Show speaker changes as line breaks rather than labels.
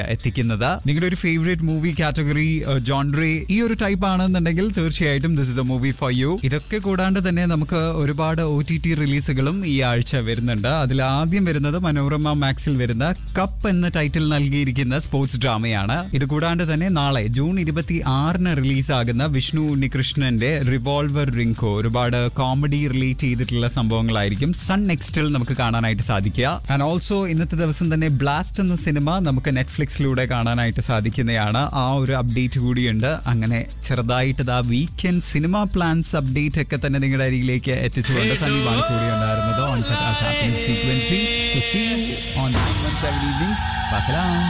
എത്തിക്കുന്നത് നിങ്ങളുടെ ഒരു ഫേവറേറ്റ് മൂവി കാറ്റഗറി ജോൺട്രി ഈ ഒരു ടൈപ്പ് ആണെന്നുണ്ടെങ്കിൽ തീർച്ചയായിട്ടും this is a movie for you ഇതൊക്കെ കൂടാണ്ട് തന്നെ നമുക്ക് ഒരുപാട് ഒ ടി ടി റിലീസുകളും ഈ ആഴ്ച വരുന്നുണ്ട് അതിൽ ആദ്യം വരുന്നത് മനോരമ മാക്സിൽ വരുന്ന കപ്പ് എന്ന ടൈറ്റിൽ നൽകിയിരിക്കുന്ന സ്പോർട്സ് ഡ്രാമയാണ് ഇത് കൂടാണ്ട് തന്നെ നാളെ ജൂൺ ഇരുപത്തി ആറിന് റിലീസാകുന്ന വിഷ്ണു ഉണ്ണികൃഷ്ണന്റെ റിവോൾവർ റിങ്കോ ഒരുപാട് കോമഡി റിലേറ്റ് ചെയ്തിട്ടുള്ള സംഭവങ്ങളായിരിക്കും സൺ നെക്സ്റ്റിൽ നമുക്ക് കാണാനായിട്ട് സാധിക്കുക ആൻഡ് ഓൾസോ ഇന്നത്തെ ദിവസം തന്നെ ബ്ലാസ്റ്റ് എന്ന സിനിമ നമുക്ക് നെറ്റ്ഫ്ലിക്സിലൂടെ കാണാനായിട്ട് സാധിക്കുന്നതാണ് ആ ഒരു അപ്ഡേറ്റ് കൂടിയുണ്ട് അങ്ങനെ ചെറുതായിട്ട് ആ വീക്കെൻഡ് സിനിമ പ്ലാൻസ് അപ്ഡേറ്റ് ഒക്കെ തന്നെ നിങ്ങളുടെ അരികിലേക്ക് എത്തിച്ചുകൊണ്ട് സന്ദീപാണ് കൂടി ഉണ്ടായിരുന്നത് ഓൺ ഫ്രീക്വൻസി ഓൺ ഈവനിങ്സ്